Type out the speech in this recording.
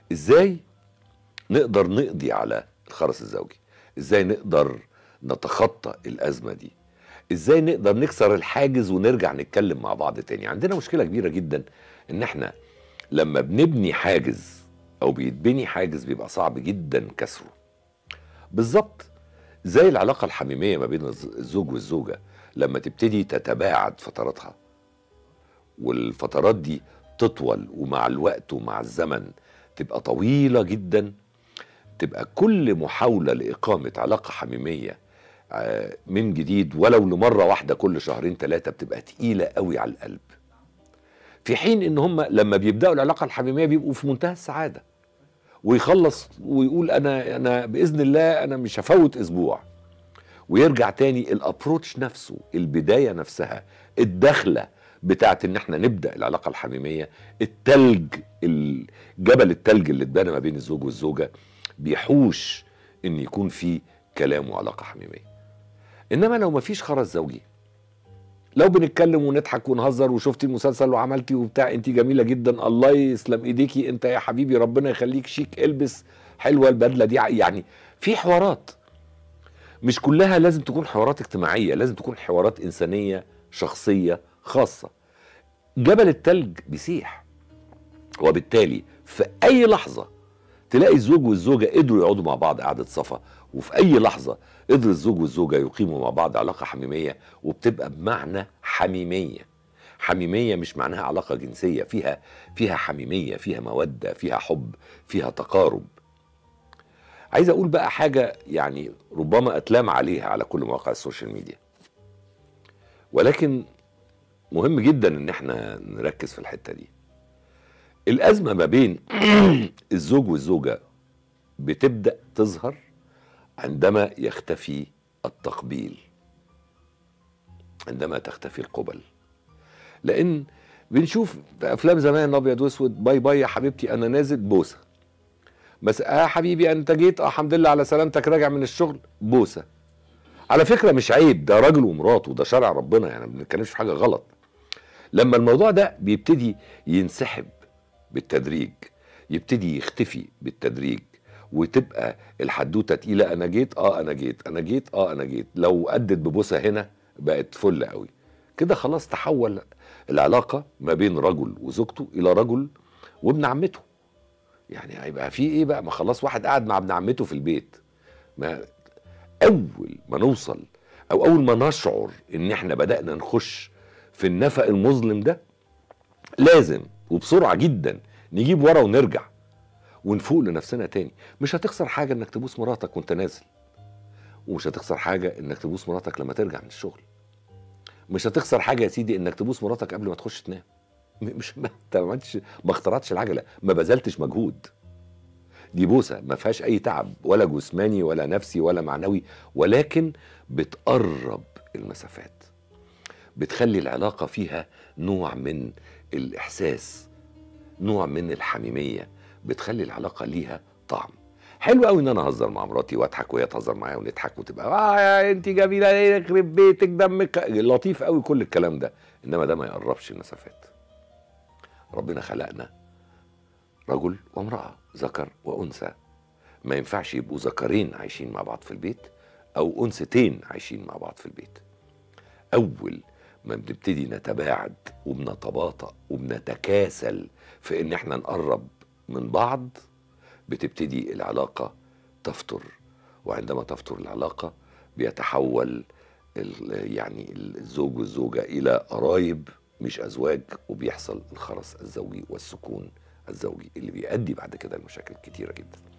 ازاي نقدر نقضي على الخرس الزوجي ازاي نقدر نتخطى الازمه دي ازاي نقدر نكسر الحاجز ونرجع نتكلم مع بعض تاني عندنا مشكله كبيره جدا ان احنا لما بنبني حاجز او بيتبني حاجز بيبقى صعب جدا كسره بالظبط زي العلاقه الحميميه ما بين الز- الزوج والزوجه لما تبتدي تتباعد فتراتها والفترات دي تطول ومع الوقت ومع الزمن تبقى طويله جدا تبقى كل محاوله لاقامه علاقه حميميه آه، من جديد ولو لمره واحده كل شهرين ثلاثه بتبقى تقيله قوي على القلب في حين ان هم لما بيبداوا العلاقه الحميميه بيبقوا في منتهى السعاده ويخلص ويقول انا انا باذن الله انا مش هفوت اسبوع ويرجع تاني الابروتش نفسه البدايه نفسها الدخله بتاعت ان احنا نبدا العلاقه الحميميه التلج ال- جبل التلج اللي اتبنى ما بين الزوج والزوجه بيحوش ان يكون في كلام وعلاقه حميميه انما لو ما فيش خرز زوجي لو بنتكلم ونضحك ونهزر وشفتي المسلسل وعملتي وبتاع انت جميله جدا الله يسلم ايديكي انت يا حبيبي ربنا يخليك شيك البس حلوه البدله دي يعني في حوارات مش كلها لازم تكون حوارات اجتماعيه لازم تكون حوارات انسانيه شخصيه خاصه جبل التلج بيسيح وبالتالي في اي لحظه تلاقي الزوج والزوجه قدروا يقعدوا مع بعض قعده صفا وفي اي لحظه قدر الزوج والزوجه يقيموا مع بعض علاقه حميميه وبتبقى بمعنى حميميه حميميه مش معناها علاقه جنسيه فيها فيها حميميه فيها موده فيها حب فيها تقارب عايز اقول بقى حاجه يعني ربما اتلام عليها على كل مواقع السوشيال ميديا ولكن مهم جدا ان احنا نركز في الحته دي الازمه ما بين الزوج والزوجه بتبدا تظهر عندما يختفي التقبيل عندما تختفي القبل لان بنشوف في افلام زمان ابيض واسود باي باي يا حبيبتي انا نازل بوسه بس اه حبيبي انت جيت اه الحمد لله على سلامتك راجع من الشغل بوسه على فكره مش عيب ده راجل ومراته ده شرع ربنا يعني ما بنتكلمش في حاجه غلط لما الموضوع ده بيبتدي ينسحب بالتدريج يبتدي يختفي بالتدريج وتبقى الحدوته تقيله انا جيت اه انا جيت انا جيت اه انا جيت لو ادت ببوسه هنا بقت فل قوي كده خلاص تحول العلاقه ما بين رجل وزوجته الى رجل وابن عمته يعني هيبقى في ايه بقى ما خلاص واحد قاعد مع ابن عمته في البيت ما اول ما نوصل او اول ما نشعر ان احنا بدانا نخش في النفق المظلم ده لازم وبسرعه جدا نجيب ورا ونرجع ونفوق لنفسنا تاني مش هتخسر حاجه انك تبوس مراتك وانت نازل ومش هتخسر حاجه انك تبوس مراتك لما ترجع من الشغل مش هتخسر حاجه يا سيدي انك تبوس مراتك قبل ما تخش تنام م- مش ما انت ما عملتش ما اخترعتش العجله ما بذلتش مجهود دي بوسه ما فيهاش اي تعب ولا جسماني ولا نفسي ولا معنوي ولكن بتقرب المسافات بتخلي العلاقه فيها نوع من الاحساس نوع من الحميميه بتخلي العلاقه ليها طعم حلو قوي ان انا اهزر مع مراتي واضحك وهي تهزر معايا ونضحك وتبقى اه يا انت جميله ايه يخرب بيتك دمك لطيف قوي كل الكلام ده انما ده ما يقربش المسافات ربنا خلقنا رجل وامراه ذكر وانثى ما ينفعش يبقوا ذكرين عايشين مع بعض في البيت او انثتين عايشين مع بعض في البيت اول ما بنبتدي نتباعد وبنتباطأ وبنتكاسل في ان احنا نقرب من بعض بتبتدي العلاقة تفتر وعندما تفتر العلاقة بيتحول ال- يعني الزوج والزوجة إلى قرايب مش أزواج وبيحصل الخرس الزوجي والسكون الزوجي اللي بيؤدي بعد كده لمشاكل كتيرة جدا